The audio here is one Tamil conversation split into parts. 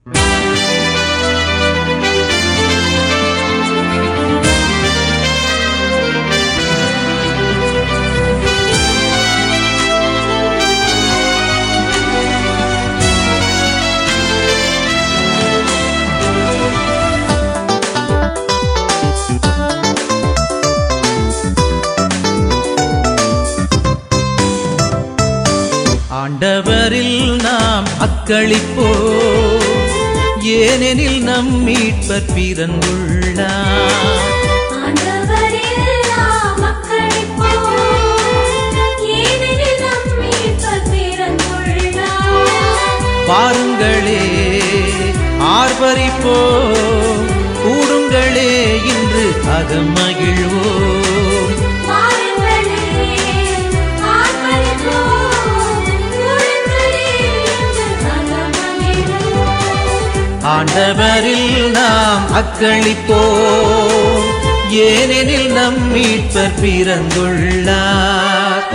ஆண்டவரில் நாம் அக்களிப்போ ஏனெனில் நம் மீட்பர் பிறந்துள்ளார் ஆண்டவரில் நாம் அக்களிப்போம். ஏனெனில் நம் மீட்பர் பிறந்துள்ளார். பாருங்களே ஆர்ப்பரிப்போ கூடுங்களே இன்று அகமகிழ்வோம் பாருங்களே, ஆர்ப்பரிப்போம். கூடுங்களே, இன்று அகமகிழ்வோம். ஆண்டவரில் நாம் அக்களிப்போம் ஏனெனில் நம் மீட்பர் பிறந்துள்ளார்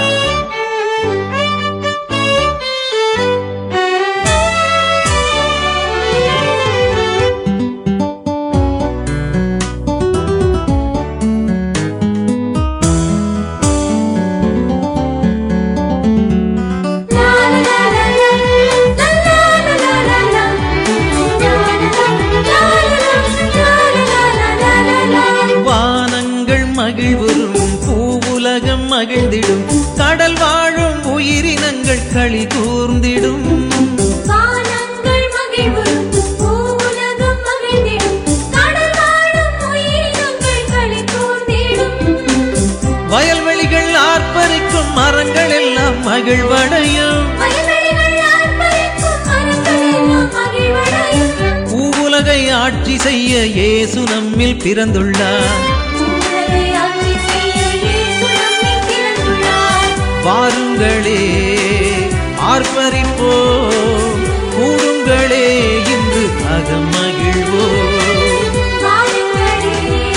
லா, லா, லா, லா, லா, லா, லா, லா, லா, லா. லா, லா, லா, லா, லா, லா, லா. வானங்கள் மகிழ்வுறும் பூவுலகம் மகிழ்ந்திடும் கடல் வாழும் உயிரினங்கள் களி கூர்ந்திடும் வானங்கள் மகிழ்வுறும், பூவுலகம் மகிழ்ந்திடும், கடல் வாழும் உயிரினங்கள் களி கூர்ந்திடும். வயல்வெளிகள் ஆர்ப்பரிக்கும் மரங்கள் எல்லாம் மகிழ்வடையும் வயல்வெளிகள் ஆர்ப்பரிக்கும், மரங்கள் எல்லாம் மகிழ்வடையும். பூவுலகை ஆட்சி செய்ய இயேசு நம்மில் பிறந்துள்ளார் உலகை ஆட்சி செய்ய இயேசு நம்மில் பிறந்துள்ளார். வாருங்களே ஆர்ப்பரிப்போம் கூடுங்களே இன்று அகமகிழ்வோம் வாருங்களே,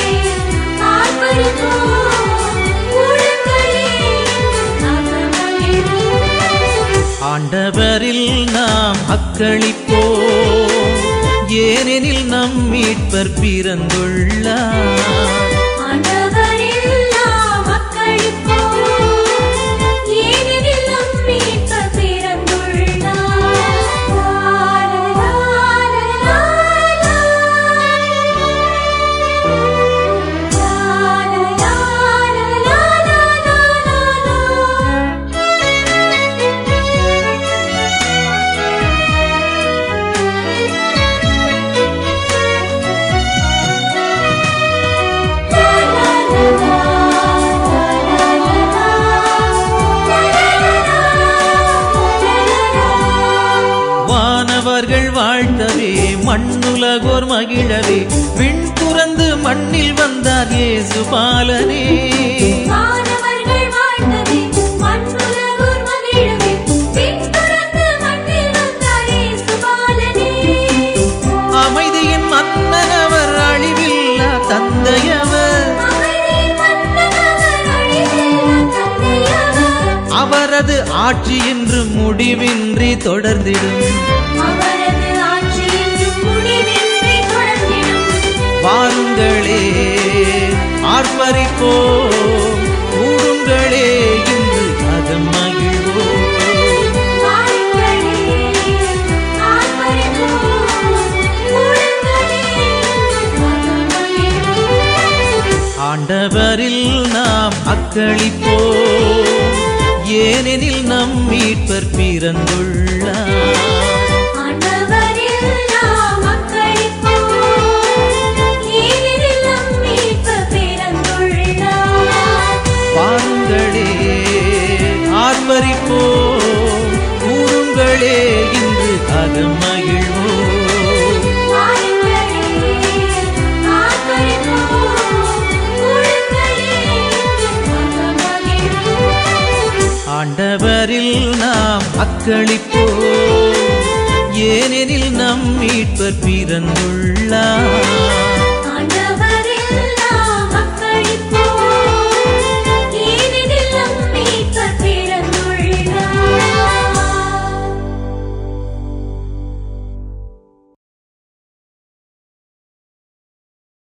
ஆர்ப்பரிப்போம், கூடுங்களே, நாங்கள் மகிழ்வோம். ஆண்டவரில் நாம் அக்களிப்போம் ஏனெனில் நம் மீட்பர் பிறந்துள்ளார் ஆண்டவரில் நாம் அக்களிப்போம். ஏனெனில் நம் மீட்பர் பிறந்துள்ளார். லா, லா, லா, லா, லா. லா, லா, லா, லா, லா, லா, வானவர்கள் வாழ்த்தவே மண்ணுலகோர் மகிழவே விண் துறந்து மண்ணில் வந்தார் இயேசு பாலனே வானவர்கள் வாழ்த்தவே, மண்ணுலகோர் மகிழவே, பின்துறந்து மண்ணில் வந்தார் இயேசு பாலனே. அமைதியின் மன்னனவர் அழிவில்லா தந்தையவர் அமைதியின் மன்னனவர், அழிவில்லா தந்தையவர். அவரது ஆட்சி என்று முடிவின்றி தொடர்ந்திடும் அவரது ஆட்சி என்றும் முடிவின்றி தொடர்ந்திடும். வாருங்களே ஆர்ப்பரிப்போம் கூடுங்களே இன்று அகம் மகிழ்வோம் வாருங்களே, ஆர்ப்பரிப்போம், கூடுங்களே, நாங்கள் மகிழ்வோம். ஆண்டவரில் நாம் அக்களிப்போம் ஏனெனில் நம் மீட்பர் பிறந்துள்ளார் ஆண்டவரில் நாம் அக்களிப்போம். ஏனெனில் நம் மீட்பர் பிறந்துள்ளார். பாருங்களே ஆர்ப்பரிப்போம் கூறுங்களே இன்று அகம் மகிழ்வோம் வாருங்களே, ஆர்ப்பரிப்போம், கூடுங்களே, நாங்கள் மகிழ்வோம். ஆண்டவரில் நாம் அக்களிப்போம் ஏனெனில் நம் மீட்பர் பிறந்துள்ளார்